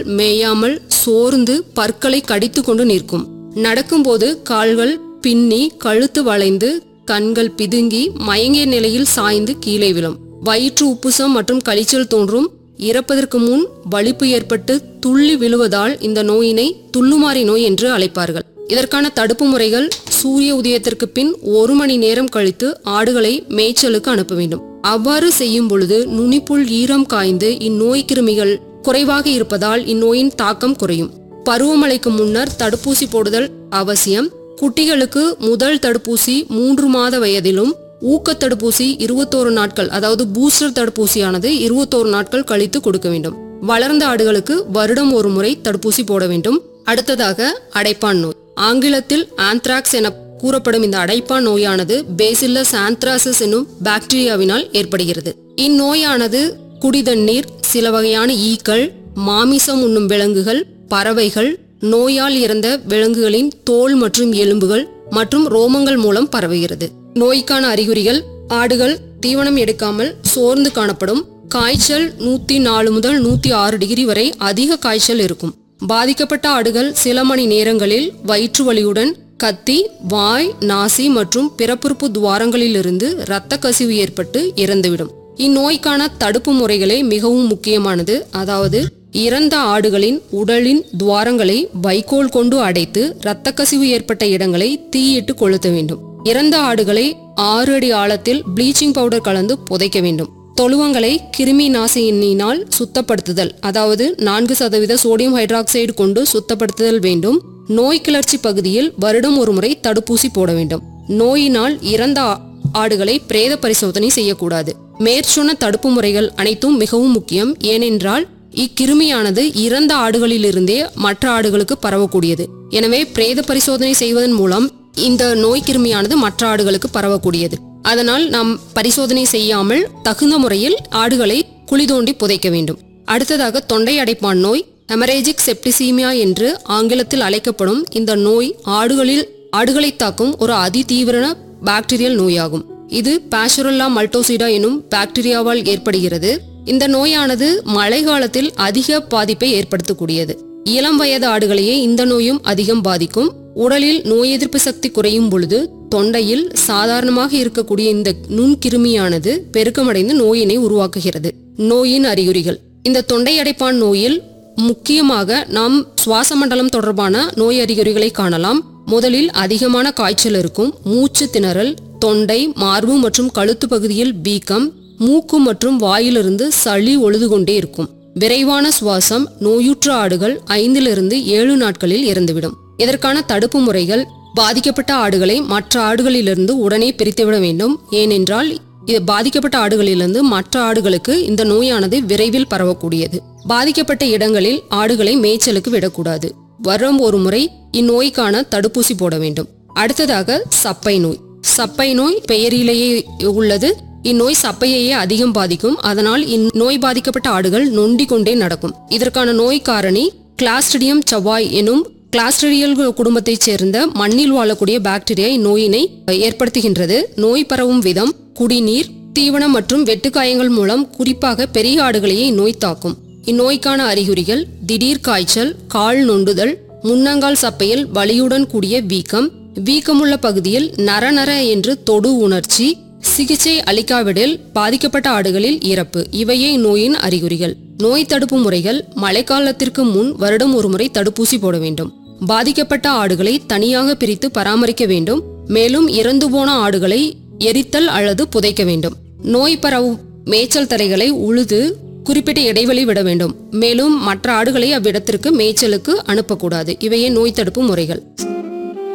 மேயாமல் சோர்ந்து பற்களை கடித்து கொண்டு நிற்கும் நடக்கும்போது கால்கள் பின்னி கழுத்து வளைந்து கண்கள் பிதுங்கி மயங்கிய நிலையில் சாய்ந்து கீழே விழும் வயிற்று உப்புசம் மற்றும் கழிச்சல் தோன்றும் இறப்பதற்கு முன் வலிப்பு ஏற்பட்டு துள்ளி விழுவதால் இந்த நோயினை துள்ளுமாறி நோய் என்று அழைப்பார்கள் இதற்கான தடுப்பு முறைகள் சூரிய உதயத்திற்கு பின் ஒரு மணி நேரம் கழித்து ஆடுகளை மேய்ச்சலுக்கு அனுப்ப வேண்டும் அவ்வாறு செய்யும் பொழுது நுனிப்புள் ஈரம் காய்ந்து இந்நோய் கிருமிகள் குறைவாக இருப்பதால் இந்நோயின் தாக்கம் குறையும் பருவமழைக்கு முன்னர் தடுப்பூசி போடுதல் அவசியம் குட்டிகளுக்கு முதல் தடுப்பூசி மூன்று மாத வயதிலும் ஊக்க தடுப்பூசி இருபத்தோரு நாட்கள் அதாவது பூஸ்டர் தடுப்பூசியானது இருபத்தோரு நாட்கள் கழித்து கொடுக்க வேண்டும் வளர்ந்த ஆடுகளுக்கு வருடம் ஒரு முறை தடுப்பூசி போட வேண்டும் அடுத்ததாக அடைப்பான் நோய் ஆங்கிலத்தில் ஆந்த்ராக்ஸ் என கூறப்படும் இந்த அடைப்பான் நோயானது பேசில்லஸ் ஆந்த்ராசிஸ் என்னும் பாக்டீரியாவினால் ஏற்படுகிறது இந்நோயானது குடிதண்ணீர் சில வகையான ஈக்கள் மாமிசம் உண்ணும் விலங்குகள் பறவைகள் நோயால் இறந்த விலங்குகளின் தோல் மற்றும் எலும்புகள் மற்றும் ரோமங்கள் மூலம் பரவுகிறது நோய்க்கான அறிகுறிகள் ஆடுகள் தீவனம் எடுக்காமல் சோர்ந்து காணப்படும் காய்ச்சல் நூத்தி நாலு முதல் நூத்தி ஆறு டிகிரி வரை அதிக காய்ச்சல் இருக்கும் பாதிக்கப்பட்ட ஆடுகள் சில மணி நேரங்களில் வயிற்று வலியுடன் கத்தி வாய் நாசி மற்றும் பிறப்புறுப்பு துவாரங்களிலிருந்து இரத்த கசிவு ஏற்பட்டு இறந்துவிடும் இந்நோய்க்கான தடுப்பு முறைகளே மிகவும் முக்கியமானது அதாவது இறந்த ஆடுகளின் உடலின் துவாரங்களை வைக்கோல் கொண்டு அடைத்து இரத்த கசிவு ஏற்பட்ட இடங்களை தீயிட்டு கொளுத்த வேண்டும் இறந்த ஆடுகளை ஆறு அடி ஆழத்தில் ப்ளீச்சிங் பவுடர் கலந்து புதைக்க வேண்டும் தொழுவங்களை கிருமி நாசினியினால் சுத்தப்படுத்துதல் அதாவது நான்கு சதவீத சோடியம் ஹைட்ராக்சைடு கொண்டு சுத்தப்படுத்துதல் வேண்டும் நோய் கிளர்ச்சி பகுதியில் வருடம் ஒரு முறை தடுப்பூசி போட வேண்டும் நோயினால் இறந்த ஆ- ஆடுகளை பிரேத பரிசோதனை செய்யக்கூடாது மேற்சொன்ன தடுப்பு முறைகள் அனைத்தும் மிகவும் முக்கியம் ஏனென்றால் இக்கிருமியானது இறந்த ஆடுகளிலிருந்தே மற்ற ஆடுகளுக்கு பரவக்கூடியது எனவே பிரேத பரிசோதனை செய்வதன் மூலம் இந்த நோய் கிருமியானது மற்ற ஆடுகளுக்கு பரவக்கூடியது அதனால் நாம் பரிசோதனை செய்யாமல் தகுந்த முறையில் ஆடுகளை குழி தோண்டி புதைக்க வேண்டும் அடுத்ததாக தொண்டை அடைப்பான் நோய் ஹெமரேஜிக் செப்டிசீமியா என்று ஆங்கிலத்தில் அழைக்கப்படும் இந்த நோய் ஆடுகளில் ஆடுகளை தாக்கும் ஒரு அதிதீவிர பாக்டீரியல் நோயாகும் இது பாசுரல்லா மல்டோசிடா எனும் பாக்டீரியாவால் ஏற்படுகிறது இந்த நோயானது மழை காலத்தில் அதிக பாதிப்பை ஏற்படுத்தக்கூடியது இளம் வயது ஆடுகளையே இந்த நோயும் அதிகம் பாதிக்கும் உடலில் நோய் எதிர்ப்பு சக்தி குறையும் பொழுது தொண்டையில் சாதாரணமாக இருக்கக்கூடிய இந்த நுண்கிருமியானது பெருக்கமடைந்து நோயினை உருவாக்குகிறது நோயின் அறிகுறிகள் இந்த தொண்டை அடைப்பான் நோயில் முக்கியமாக நாம் சுவாச மண்டலம் தொடர்பான நோய் அறிகுறிகளை காணலாம் முதலில் அதிகமான காய்ச்சல் இருக்கும் மூச்சு திணறல் தொண்டை மார்பு மற்றும் கழுத்து பகுதியில் வீக்கம் மூக்கு மற்றும் வாயிலிருந்து சளி ஒழுது கொண்டே இருக்கும் விரைவான சுவாசம் நோயுற்ற ஆடுகள் ஐந்திலிருந்து ஏழு நாட்களில் இறந்துவிடும் இதற்கான தடுப்பு முறைகள் பாதிக்கப்பட்ட ஆடுகளை மற்ற ஆடுகளிலிருந்து உடனே பிரித்துவிட வேண்டும் ஏனென்றால் இது பாதிக்கப்பட்ட ஆடுகளிலிருந்து மற்ற ஆடுகளுக்கு இந்த நோயானது விரைவில் பரவக்கூடியது பாதிக்கப்பட்ட இடங்களில் ஆடுகளை மேய்ச்சலுக்கு விடக்கூடாது வரும் ஒரு முறை இந்நோய்க்கான தடுப்பூசி போட வேண்டும் அடுத்ததாக சப்பை நோய் சப்பை நோய் பெயரிலேயே உள்ளது இந்நோய் சப்பையையே அதிகம் பாதிக்கும் அதனால் இந்நோய் பாதிக்கப்பட்ட ஆடுகள் நொண்டிக் கொண்டே நடக்கும் இதற்கான நோய் காரணி கிளாஸ்ட்ரிடியம் செவ்வாய் எனும் கிளாஸ்ட்ரிடியல் குடும்பத்தைச் சேர்ந்த மண்ணில் வாழக்கூடிய பாக்டீரியா இந்நோயினை ஏற்படுத்துகின்றது நோய் பரவும் விதம் குடிநீர் தீவனம் மற்றும் வெட்டுக்காயங்கள் மூலம் குறிப்பாக பெரிய ஆடுகளையே இந்நோய் தாக்கும் இந்நோய்க்கான அறிகுறிகள் திடீர் காய்ச்சல் கால் நொண்டுதல் முன்னங்கால் சப்பையில் வலியுடன் கூடிய வீக்கம் வீக்கமுள்ள பகுதியில் நரநர என்று தொடு உணர்ச்சி சிகிச்சை அளிக்காவிடில் பாதிக்கப்பட்ட ஆடுகளில் இறப்பு இவையே இந்நோயின் அறிகுறிகள் நோய் தடுப்பு முறைகள் மழைக்காலத்திற்கு முன் வருடம் ஒரு முறை தடுப்பூசி போட வேண்டும் பாதிக்கப்பட்ட ஆடுகளை தனியாக பிரித்து பராமரிக்க வேண்டும் மேலும் இறந்து போன ஆடுகளை எரித்தல் அல்லது புதைக்க வேண்டும் நோய் பரவும் மேய்ச்சல் தரைகளை உழுது குறிப்பிட்ட இடைவெளி விட வேண்டும் மேலும் மற்ற ஆடுகளை அவ்விடத்திற்கு மேய்ச்சலுக்கு அனுப்பக்கூடாது இவையே நோய் தடுப்பு முறைகள்